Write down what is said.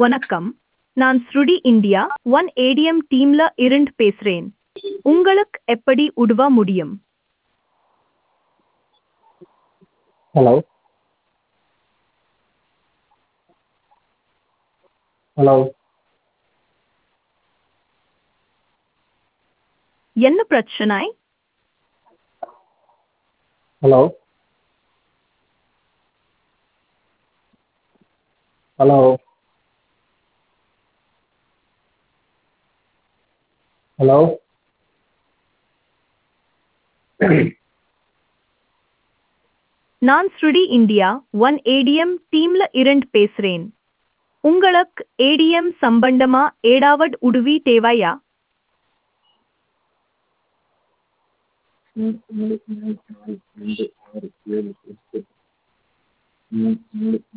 வணக்கம் நான் ஸ்ருடி இந்தியா ஒன் ஏடிஎம் டீம்ல இருந்து பேசுறேன் உங்களுக்கு எப்படி உதவ முடியும் ஹலோ ஹலோ என்ன பிரச்சனை ஹலோ ஹலோ ஹலோ நான் ஸ்ருடி இந்தியா ஒன் ஏடிஎம் டீம்ல இருந்து பேசுறேன் உங்களுக்கு ஏடிஎம் சம்பந்தமா ஏதாவது உதவி தேவையா ம், ம், ம், நாலு, அஞ்சு, ஆறு, ஏழு, எட்டு, ம், ம்,